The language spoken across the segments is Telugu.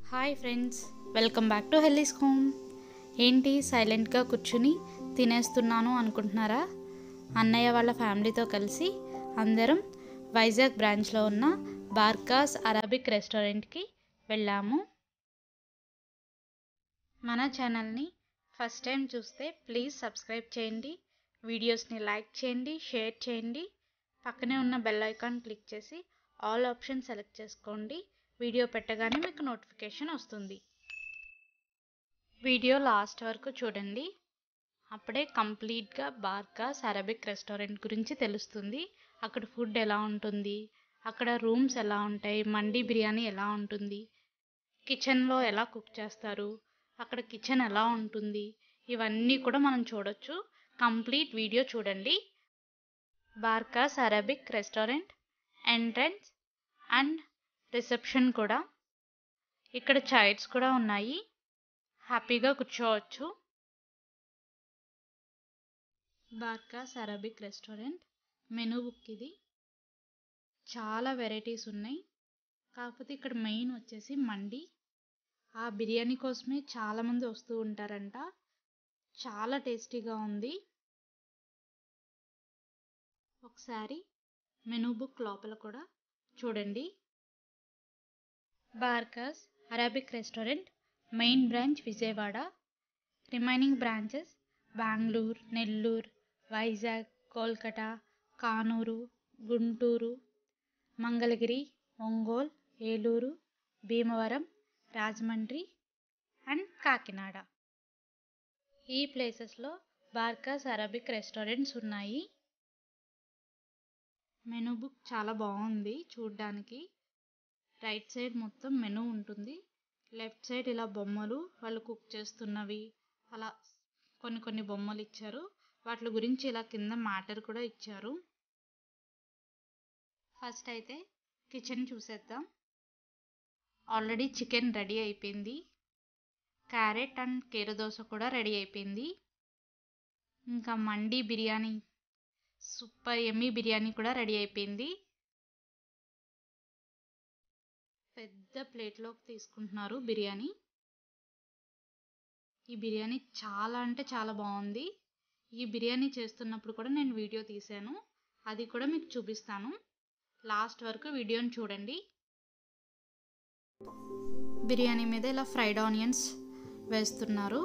Hi friends welcome back to Helly's home ఏంటి సైలెంట్గా కూర్చుని తినేస్తున్నాను అనుకుంటున్నారా అన్నయ్య వాళ్ళ ఫ్యామిలీతో కలిసి అందరం వైజాగ్ బ్రాంచ్లో ఉన్న బార్కాస్ అరబిక్ రెస్టారెంట్కి వెళ్ళాము మన ఛానల్ని ఫస్ట్ టైం చూస్తే ప్లీజ్ సబ్స్క్రైబ్ చేయండి వీడియోస్ని లైక్ చేయండి షేర్ చేయండి పక్కనే ఉన్న బెల్ ఐకాన్ క్లిక్ చేసి ఆల్ ఆప్షన్ సెలెక్ట్ చేసుకోండి వీడియో పెట్టగానే మీకు నోటిఫికేషన్ వస్తుంది వీడియో లాస్ట్ వరకు చూడండి అప్పుడే కంప్లీట్గా బార్కాస్ అరబిక్ రెస్టారెంట్ గురించి తెలుస్తుంది అక్కడ ఫుడ్ ఎలా ఉంటుంది అక్కడ రూమ్స్ ఎలా ఉంటాయి మండీ బిర్యానీ ఎలా ఉంటుంది కిచెన్లో ఎలా కుక్ చేస్తారు అక్కడ కిచెన్ ఎలా ఉంటుంది ఇవన్నీ కూడా మనం చూడొచ్చు కంప్లీట్ వీడియో చూడండి Barkas Arabic restaurant entrance and reception కూడా ఇక్కడ చైర్స్ కూడా ఉన్నాయి హ్యాపీగా కూర్చోవచ్చు Barkas Arabic restaurant menu book ఇది చాలా వెరైటీస్ ఉన్నాయి కాకపోతే ఇక్కడ మెయిన్ వచ్చేసి మండి ఆ బిర్యానీ కోసమే చాలామంది వస్తూ ఉంటారంట చాలా టేస్టీగా ఉంది ఒకసారి మెనూ బుక్ లోపల కూడా చూడండి Barkas Arabic restaurant main branch Vijayawada remaining branches Bengaluru Nellore Vizag Kolkata Kanuru Guntur Mangalagiri Ongole Eluru Bhimavaram Rajahmundry and Kakinada ఈ ప్లేసెస్లో బార్కాస్ అరబిక్ రెస్టారెంట్స్ ఉన్నాయి మెనూ బుక్ చాలా బాగుంది చూడ్డానికి రైట్ సైడ్ మొత్తం మెనూ ఉంటుంది లెఫ్ట్ సైడ్ ఇలా బొమ్మలు వాళ్ళు కుక్ చేస్తున్నవి అలా కొన్ని కొన్ని బొమ్మలు ఇచ్చారు వాటి గురించి ఇలా కింద మ్యాటర్ కూడా ఇచ్చారు ఫస్ట్ అయితే కిచెన్ చూసేద్దాం ఆల్రెడీ చికెన్ రెడీ అయిపోయింది క్యారెట్ అండ్ కీరదోస కూడా రెడీ అయిపోయింది ఇంకా మండీ బిర్యానీ సూపర్ ఎమ్మీ బిర్యానీ కూడా రెడీ అయిపోయింది పెద్ద ప్లేట్లోకి తీసుకుంటున్నారు బిర్యానీ ఈ బిర్యానీ చాలా అంటే చాలా బాగుంది ఈ బిర్యానీ చేస్తున్నప్పుడు కూడా నేను వీడియో తీశాను అది కూడా మీకు చూపిస్తాను లాస్ట్ వరకు వీడియోని చూడండి బిర్యానీ మీద ఇలా ఫ్రైడ్ ఆనియన్స్ వేస్తున్నారు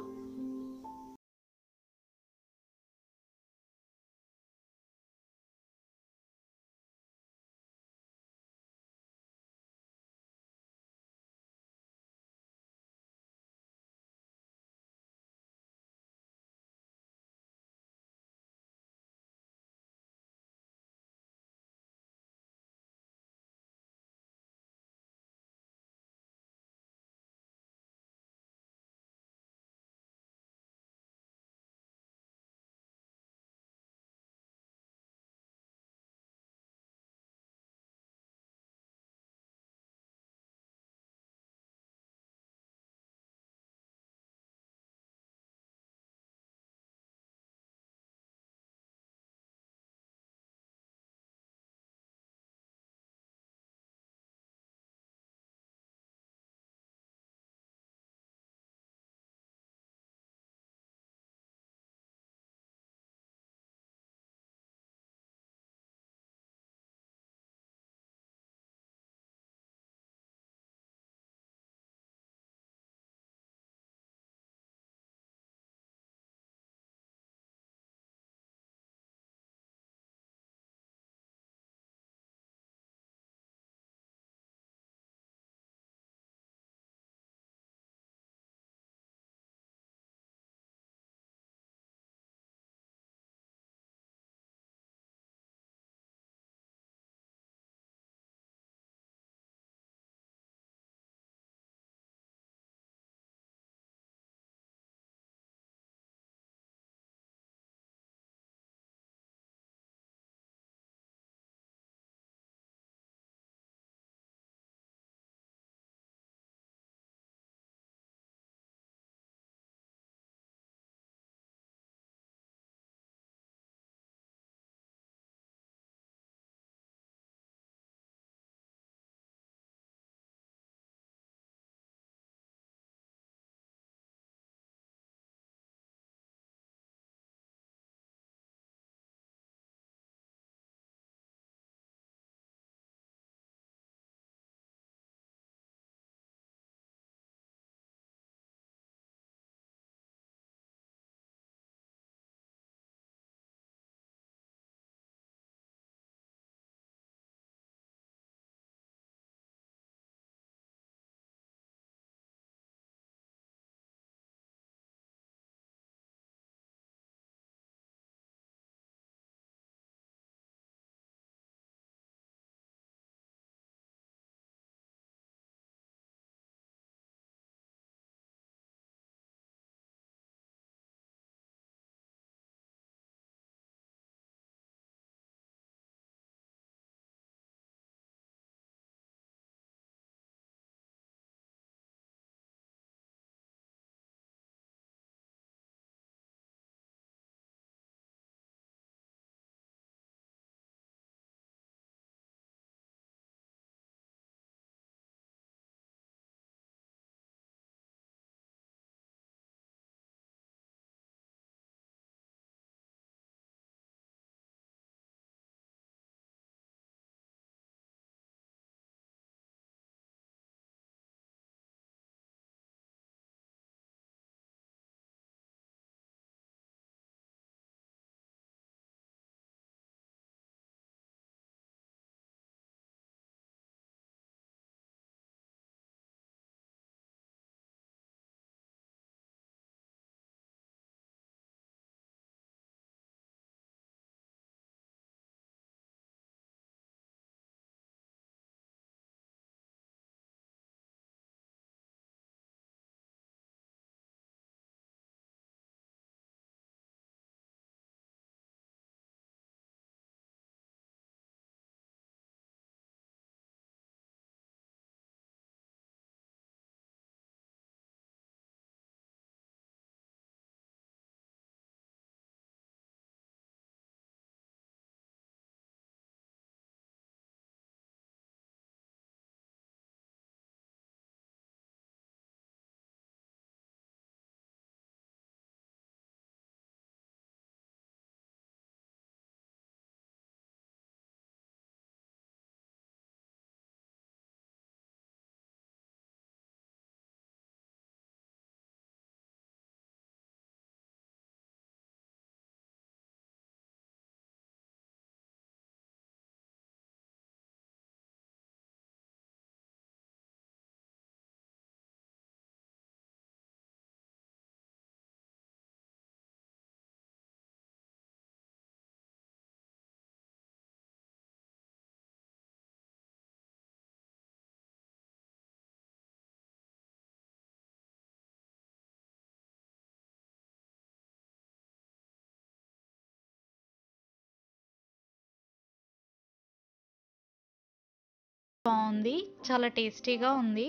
బాగుంది చాలా టేస్టీగా ఉంది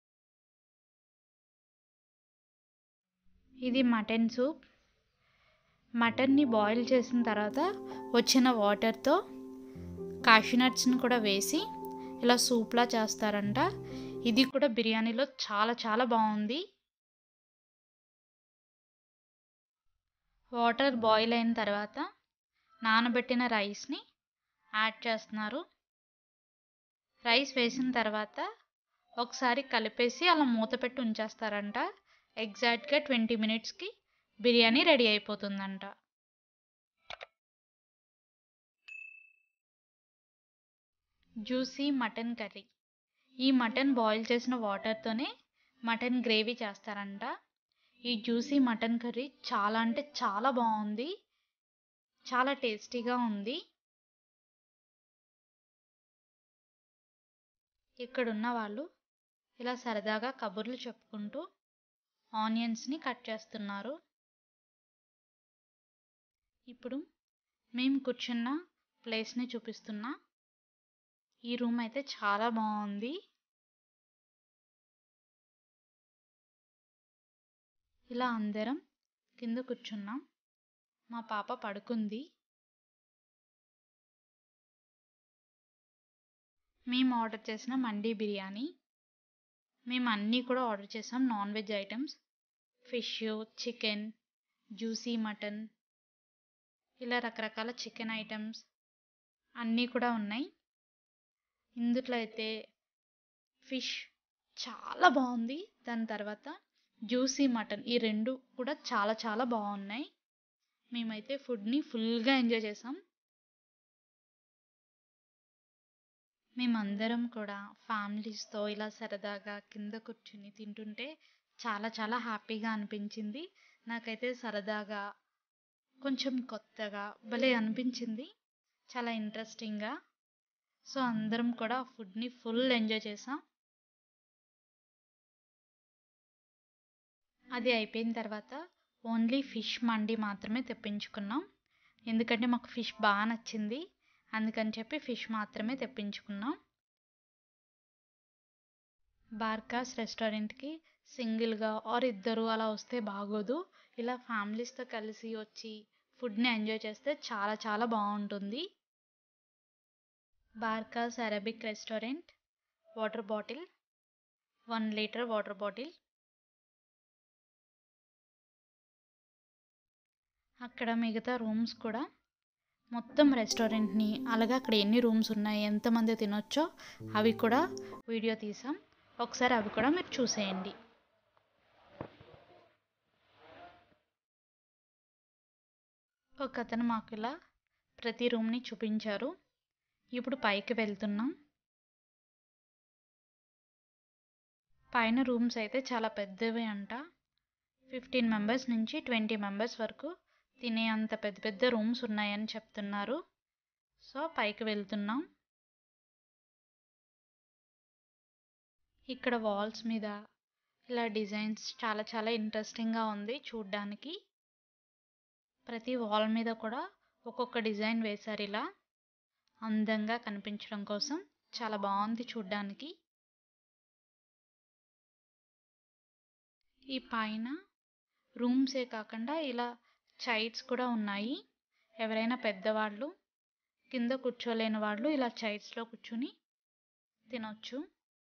ఇది మటన్ సూప్ మటన్ని బాయిల్ చేసిన తర్వాత వచ్చిన వాటర్తో కాషనట్స్ని కూడా వేసి ఇలా సూప్లా చేస్తారంట ఇది కూడా బిర్యానీలో చాలా చాలా బాగుంది వాటర్ బాయిల్ అయిన తర్వాత నానబెట్టిన రైస్ని యాడ్ చేస్తున్నారు రైస్ వేసిన తర్వాత ఒకసారి కలిపేసి అలా మూత పెట్టి ఉంచేస్తారంట ఎగ్జాక్ట్గా ట్వంటీ మినిట్స్కి బిర్యానీ రెడీ అయిపోతుందంట జ్యూసీ మటన్ కర్రీ ఈ మటన్ బాయిల్ చేసిన వాటర్తోనే మటన్ గ్రేవీ చేస్తారంట ఈ జ్యూసీ మటన్ కర్రీ చాలా అంటే చాలా బాగుంది చాలా టేస్టీగా ఉంది ఇక్కడున్న వాళ్ళు ఇలా సరదాగా కబుర్లు చెప్పుకుంటూ ఆనియన్స్ని కట్ చేస్తున్నారు ఇప్పుడు మేము కూర్చున్న ప్లేస్ని చూపిస్తున్నా ఈ రూమ్ అయితే చాలా బాగుంది ఇలా అందరం కింద కూర్చున్నాం మా పాప పడుకుంది మేము ఆర్డర్ చేసిన మండీ బిర్యానీ మేము అన్నీ కూడా ఆర్డర్ చేసాం non veg items fish chicken juicy mutton ఇలా రకరకాల చికెన్ ఐటమ్స్ అన్నీ కూడా ఉన్నాయి ఇందులో అయితే ఫిష్ చాలా బాగుంది దాని తర్వాత జ్యూసీ మటన్ ఈ రెండు కూడా చాలా చాలా బాగున్నాయి మేమైతే ఫుడ్ని ఫుల్గా ఎంజాయ్ చేసాం మేమందరం కూడా ఫ్యామిలీస్తో ఇలా సరదాగా కింద కూర్చుని తింటుంటే చాలా చాలా హ్యాపీగా అనిపించింది నాకైతే సరదాగా కొంచెం కొత్తగా భలే అనిపించింది చాలా ఇంట్రెస్టింగ్గా సో అందరం కూడా ఫుడ్ని ఫుల్ ఎంజాయ్ చేసాం అది అయిపోయిన తర్వాత ఓన్లీ ఫిష్ మండి మాత్రమే తెప్పించుకున్నాం ఎందుకంటే మాకు ఫిష్ బాగా నచ్చింది అందుకని చెప్పి ఫిష్ మాత్రమే తెప్పించుకున్నాం బార్కాస్ రెస్టారెంట్కి సింగిల్గా ఆర్ ఇద్దరు అలా వస్తే బాగోదు ఇలా ఫ్యామిలీస్తో కలిసి వచ్చి ఫుడ్ని ఎంజాయ్ చేస్తే చాలా చాలా బాగుంటుంది Barkas Arabic restaurant water bottle one litre water bottle అక్కడ మిగతా రూమ్స్ కూడా మొత్తం రెస్టారెంట్ని అలాగే అక్కడ ఎన్ని రూమ్స్ ఉన్నాయి ఎంతమంది తినొచ్చో అవి కూడా వీడియో తీసాం ఒకసారి అవి కూడా మీరు చూసేయండి ఒక అతను మాకు ఇలా ప్రతి రూమ్ని చూపించారు ఇప్పుడు పైకి వెళ్తున్నాం పైన రూమ్స్ అయితే చాలా పెద్దవి అంట ఫిఫ్టీన్ మెంబర్స్ నుంచి ట్వంటీ మెంబర్స్ వరకు తినే అంత పెద్ద పెద్ద రూమ్స్ ఉన్నాయని చెప్తున్నారు సో పైకి వెళ్తున్నాం ఇక్కడ వాల్స్ మీద ఇలా డిజైన్స్ చాలా చాలా ఇంట్రెస్టింగ్గా ఉంది చూడ్డానికి ప్రతి వాల్ మీద కూడా ఒక్కొక్క డిజైన్ వేశారు ఇలా అందంగా కనిపించడం కోసం చాలా బాగుంది చూడ్డానికి ఈ పైన రూమ్సే కాకుండా ఇలా చైర్స్ కూడా ఉన్నాయి ఎవరైనా పెద్దవాళ్ళు కింద కూర్చోలేని వాళ్ళు ఇలా చైర్స్లో కూర్చుని తినొచ్చు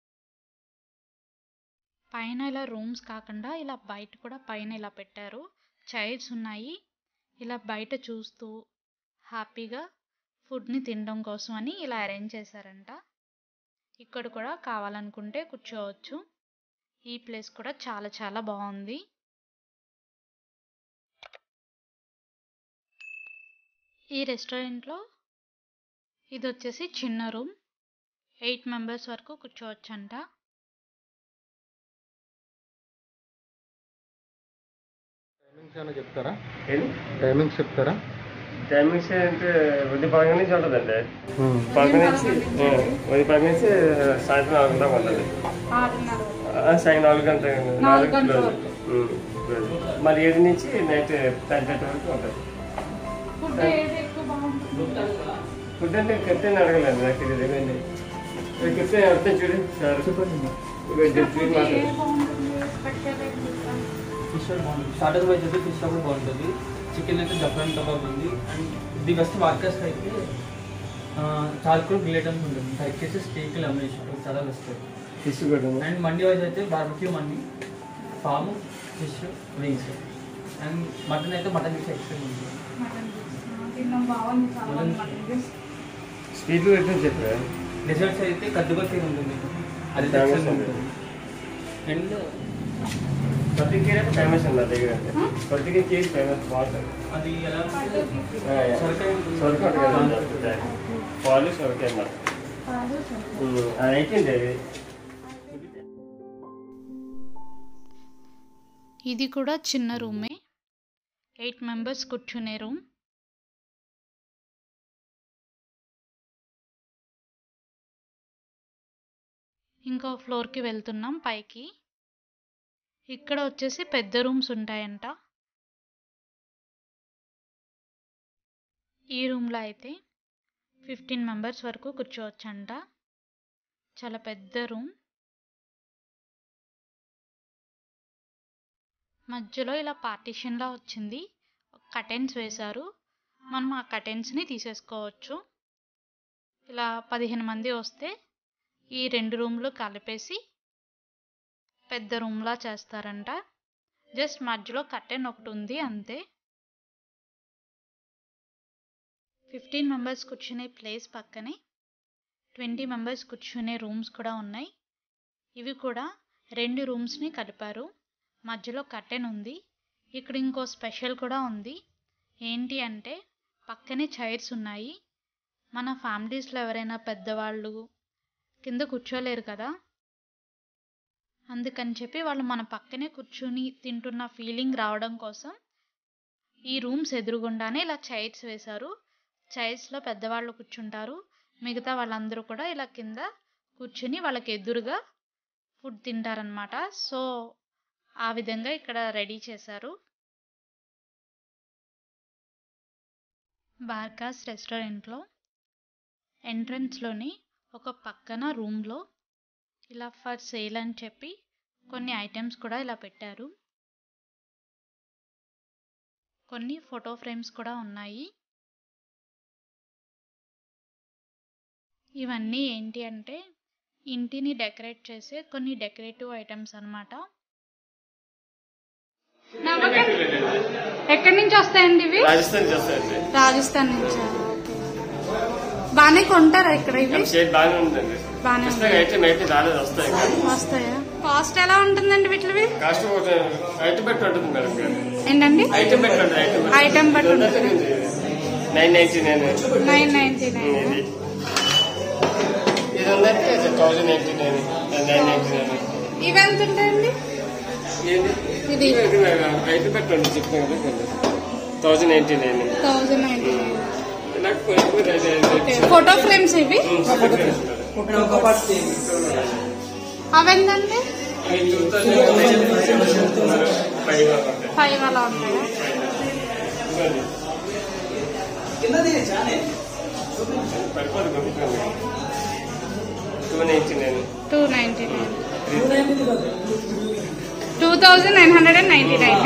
పైన ఇలా రూమ్స్ కాకుండా ఇలా బయట కూడా పైన ఇలా పెట్టారు చైర్స్ ఉన్నాయి ఇలా బయట చూస్తూ హ్యాపీగా ఫుడ్ని తినడం కోసం అని ఇలా అరేంజ్ చేశారంట ఇక్కడ కూడా కావాలనుకుంటే కూర్చోవచ్చు ఈ ప్లేస్ కూడా చాలా చాలా బాగుంది ఈ రెస్టారెంట్లో ఇది వచ్చేసి చిన్న రూమ్ ఎయిట్ మెంబర్స్ వరకు కూర్చోవచ్చంట టైమింగ్స్ ఏమైనా చెప్తారా ఏది టైమింగ్స్ చెప్తారా టైమింగ్స్ అంటే ఉదయం పదకొండు నుంచి ఉంటుందండి పదకొండు నుంచి ఆ, ఉదయం పదకొండు నుంచి సాయంత్రం నాలుగు దాకా ఉంటుంది ఆ, సాయంత్రం నాలుగు గంటల నాలుగు క్లోజ్ ఉమ్, క్లోజ్. మళ్ళీ ఏడు నుంచి నైట్ టెన్ థర్టీ వరకు ఉంటుంది ఫుడ్ అంటే కరెక్ట్ అడగలేదు నాకు తెలియదు ఏమైంది కూర్చొని వస్తే చూడు సార్ చెప్పండి చూడు మాట్లాడు ఫిష్ ఫ్రై బాగుంటుంది స్టార్టర్ వైజ్ అయితే ఫిష్ ఫ్రై కూడా బాగుంటుంది చికెన్ అయితే జపాన్ కబాబ్ ఉంది అండ్ ది బెస్ట్ వార్కర్స్ అయితే చార్కోల్ గ్రిల్ ఐటమ్స్ ఉంటుంది ఇంకా వచ్చేసి స్టేక్ లెమినేషన్ చాలా బెస్ట్ ఫిష్ కూడా ఉంది. అండ్ మండి వైజ్ అయితే barbecue mandi farm fish wings and mutton అయితే మటన్ ఫిష్ ఎక్స్ట్రీమ్ ఉంటుంది స్వీట్లు పెట్టని చెప్పా డెజర్ట్స్ అయితే కద్దుబర్ ఖీర్ ఉంటుంది అది Famous excellent ఉంది. ఉంటుంది అండ్ కొద్ది కీర ఫేమస్ ఉంది నా దగ్గర అంటే కొద్దిగా కీర ఫేమస్ బాగుంటుంది అది ఎలా అంటే సొరకాయ ఉంటుంది. సొరకాయ ఉంటుంది కదా పాలు సొరకాయ అన్నమాట ఉమ్, అది అయిపోయింది అది ఇది కూడా చిన్న రూమే ఎయిట్ మెంబర్స్ కూర్చునే రూమ్ ఇంకో ఫ్లోర్కి వెళ్తున్నాం పైకి ఇక్కడ వచ్చేసి పెద్ద రూమ్స్ ఉంటాయంట ఈ రూమ్లో అయితే ఫిఫ్టీన్ మెంబర్స్ వరకు కూర్చోవచ్చంట చాలా పెద్ద రూమ్ మధ్యలో ఇలా పార్టీషన్లా వచ్చింది కటెన్స్ వేశారు మనం ఆ కటెన్స్ని తీసేసుకోవచ్చు ఇలా పదిహేను మంది వస్తే ఈ రెండు రూమ్లు కలిపేసి పెద్ద రూమ్లా చేస్తారంట జస్ట్ మధ్యలో కర్టెన్ ఒకటి ఉంది అంతే ఫిఫ్టీన్ మెంబర్స్ కూర్చునే ప్లేస్ పక్కనే ట్వంటీ మెంబర్స్ కూర్చునే రూమ్స్ కూడా ఉన్నాయి ఇవి కూడా రెండు రూమ్స్ని కలిపారు మధ్యలో కర్టెన్ ఉంది ఇక్కడ ఇంకో స్పెషల్ కూడా ఉంది ఏంటి అంటే పక్కనే చైర్స్ ఉన్నాయి మన ఫ్యామిలీస్లో ఎవరైనా పెద్దవాళ్ళు కింద కూర్చోలేరు కదా అందుకని చెప్పి వాళ్ళు మన పక్కనే కూర్చుని తింటున్న ఫీలింగ్ రావడం కోసం ఈ రూమ్స్ ఎదురుగుండానే ఇలా చైర్స్ వేశారు చైర్స్లో పెద్దవాళ్ళు కూర్చుంటారు మిగతా వాళ్ళందరూ కూడా ఇలా కింద కూర్చుని వాళ్ళకి ఎదురుగా ఫుడ్ తింటారనమాట సో ఆ విధంగా ఇక్కడ రెడీ చేశారు బార్కాస్ రెస్టారెంట్లో ఎంట్రన్స్లోని ఒక పక్కన రూమ్లో ఇలా ఫర్ సేల్ అని చెప్పి కొన్ని ఐటమ్స్ కూడా ఇలా పెట్టారు కొన్ని ఫోటో ఫ్రేమ్స్ కూడా ఉన్నాయి ఇవన్నీ ఏంటి అంటే ఇంటిని డెకరేట్ చేసే కొన్ని డెకరేటివ్ ఐటమ్స్ అన్నమాట ఎక్కడి నుంచి వస్తాయండి ఇవి రాజస్థాన్ చేస్తారండి రాజస్థాన్ నుంచి బాగానే కొంటారా ఇక్కడ ఇవి షేడ్ బాగానే ఉందండి బాగానే పుస్తకం అయితే మేపి రాలేదు వస్తాయి వస్తాయా కాస్ట్ ఎలా ఉంటుందండి వీటివి కాస్ట్ ఒక ఐటమ్ పెట్టి ఉంటుంది మేడం గారు ఏంటండి ఐటమ్ పెట్టి ఉంటుంది ఐటమ్ ఐటమ్ బట్టి ఉంటుంది nine ninety nine nine ninety nine ఇది ఇది ఉందంటే thousand ninety nine nine ninety nine ఇవి ఎంత ఉంటాయండి ఏంది ఇది ఐటమ్ పెట్టండి చెప్తాను కదా thousand ninety nine thousand ninety nine నాకు కొంచెం ఫోటో ఫ్రేమ్స్ ఇవి ఒక పార్ట్ అవి ఎంతండి ఫైవ్ ఫైవ్ అలా ఉంటాయా two ninety nine two ninety nine two thousand nine hundred and ninety nine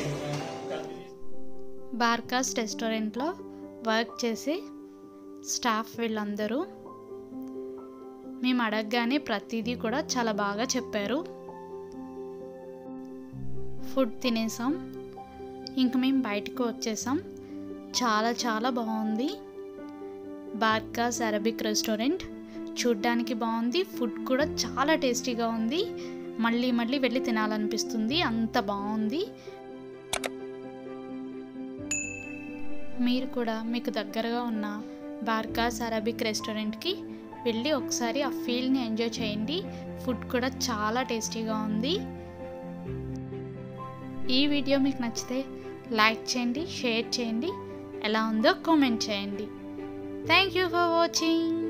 Barkas రెస్టారెంట్లో వర్క్ చేసే స్టాఫ్ వీళ్ళందరూ మేము అడగగానే ప్రతిదీ కూడా చాలా బాగా చెప్పారు ఫుడ్ తినేసాం ఇంక మేము బయటకు వచ్చేసాం చాలా చాలా బాగుంది బార్కాస్ అరబిక్ రెస్టారెంట్ చూడ్డానికి బాగుంది ఫుడ్ కూడా చాలా టేస్టీగా ఉంది మళ్ళీ మళ్ళీ వెళ్ళి తినాలనిపిస్తుంది అంత బాగుంది మీరు కూడా మీకు దగ్గరగా ఉన్న బార్కాస్ అరబిక్ రెస్టారెంట్కి వెళ్ళి ఒకసారి ఆ ఫీల్ని ఎంజాయ్ చేయండి ఫుడ్ కూడా చాలా టేస్టీగా ఉంది ఈ వీడియో మీకు నచ్చితే లైక్ చేయండి షేర్ చేయండి ఎలా ఉందో కామెంట్ చేయండి థ్యాంక్ యూ ఫర్ వాచింగ్